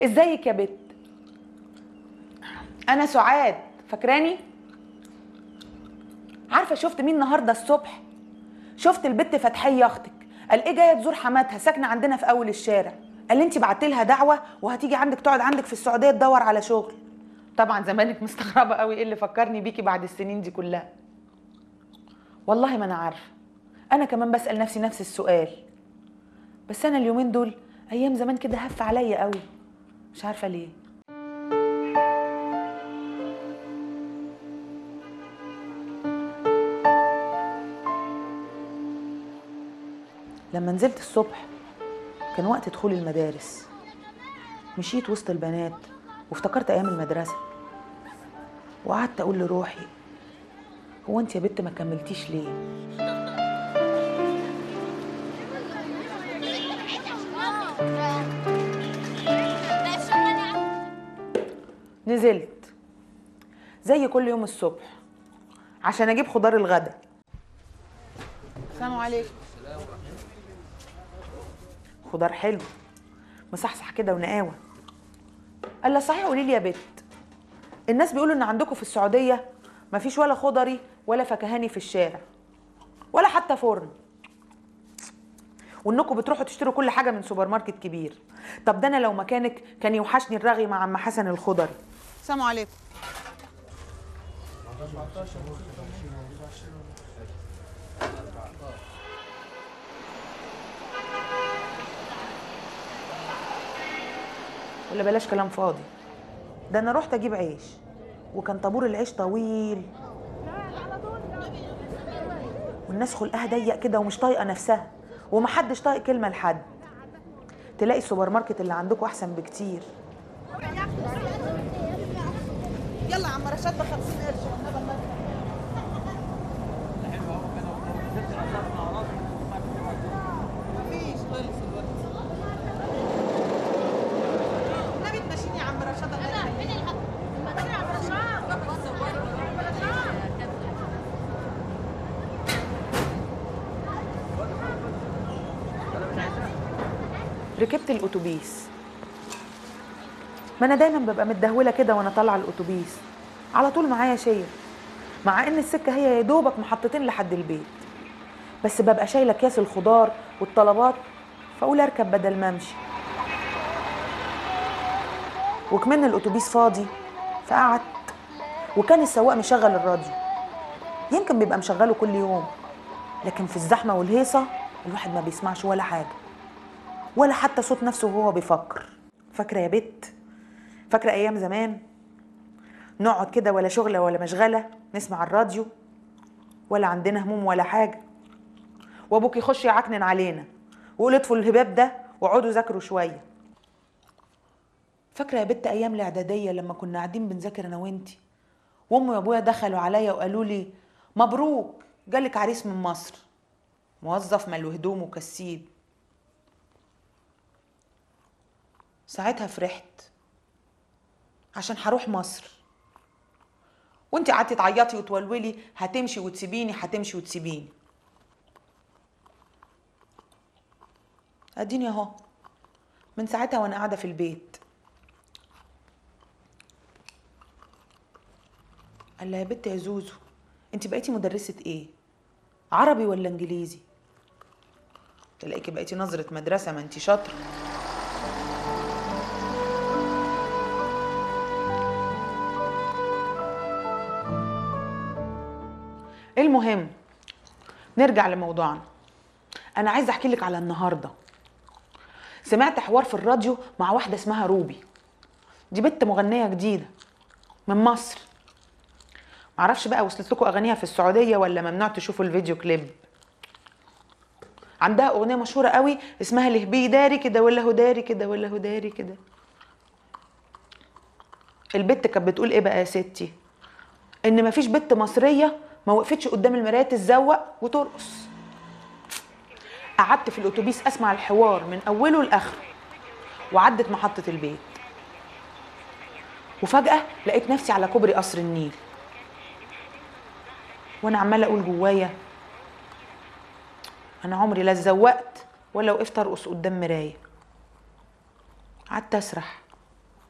ازيك يا بت انا سعاد فاكراني عارفه شفت مين النهارده الصبح شفت البت فتحيه اختك قال ايه جايه تزور حماتها ساكنه عندنا في اول الشارع قال لي انت بعت لها دعوه وهتيجي عندك تقعد عندك في السعوديه تدور على شغل طبعا زمانك مستغربه قوي ايه اللي فكرني بيكي بعد السنين دي كلها والله ما انا عارفه انا كمان بسال نفسي نفس السؤال بس انا اليومين دول ايام زمان كده هف عليا قوي مش عارفه ليه لما نزلت الصبح كان وقت دخول المدارس مشيت وسط البنات وافتكرت ايام المدرسه وقعدت اقول لروحي هو انت يا بت ما كملتيش ليه نزلت زي كل يوم الصبح عشان اجيب خضار الغدا السلام عليكم خضار حلو مصحصح كده ونقاوه قال لها صحيح قولي لي يا بت الناس بيقولوا ان عندكم في السعوديه مفيش ولا خضري ولا فكهاني في الشارع ولا حتى فرن وانكم بتروحوا تشتروا كل حاجه من سوبر ماركت كبير طب ده انا لو مكانك كان يوحشني الرغي مع عم حسن الخضري السلام عليكم ولا بلاش كلام فاضي ده انا رحت اجيب عيش وكان طابور العيش طويل والناس خلقها ضيق كده ومش طايقه نفسها ومحدش طايق كلمه لحد تلاقي السوبر ماركت اللي عندكم احسن بكتير يلا عم رشاد ب 50 قرش مفيش خلص الوقت النبي تمشيني يا عم رشاد الله يخليك ركبت الاتوبيس ما انا دايما ببقى متدهوله كده وانا طالعه الاتوبيس على طول معايا شير مع ان السكه هي يا دوبك محطتين لحد البيت بس ببقى شايله اكياس الخضار والطلبات فاقول اركب بدل ما امشي وكمان الاتوبيس فاضي فقعدت وكان السواق مشغل الراديو يمكن بيبقى مشغله كل يوم لكن في الزحمه والهيصه الواحد ما بيسمعش ولا حاجه ولا حتى صوت نفسه وهو بيفكر فاكره يا بت فاكره ايام زمان نقعد كده ولا شغله ولا مشغله نسمع الراديو ولا عندنا هموم ولا حاجه وابوك يخش يعكنن علينا ويقول اطفوا الهباب ده واقعدوا ذاكروا شويه فاكره يا بت ايام الاعداديه لما كنا قاعدين بنذاكر انا وانتي وامي وابويا دخلوا عليا وقالوا لي مبروك جالك عريس من مصر موظف ملو هدوم وكسيب ساعتها فرحت عشان هروح مصر وانت قعدتي تعيطي وتولولي هتمشي وتسيبيني هتمشي وتسيبيني اديني اهو من ساعتها وانا قاعده في البيت قال لها يا بت يا زوزو انت بقيتي مدرسه ايه عربي ولا انجليزي تلاقيكي بقيتي نظره مدرسه ما انت شاطره المهم نرجع لموضوعنا انا عايزه احكي لك على النهارده سمعت حوار في الراديو مع واحده اسمها روبي دي بنت مغنيه جديده من مصر معرفش بقى وصلت لكم اغانيها في السعوديه ولا ممنوع تشوفوا الفيديو كليب عندها اغنيه مشهوره قوي اسمها لهبي داري كده ولا هو داري كده ولا هو داري كده البت كانت بتقول ايه بقى يا ستي ان مفيش بنت مصريه ما وقفتش قدام المرايه تتزوق وترقص قعدت في الاتوبيس اسمع الحوار من اوله لاخره وعدت محطه البيت وفجاه لقيت نفسي على كوبري قصر النيل وانا عماله اقول جوايا انا عمري لا اتزوقت ولا وقفت ارقص قدام مرايه قعدت اسرح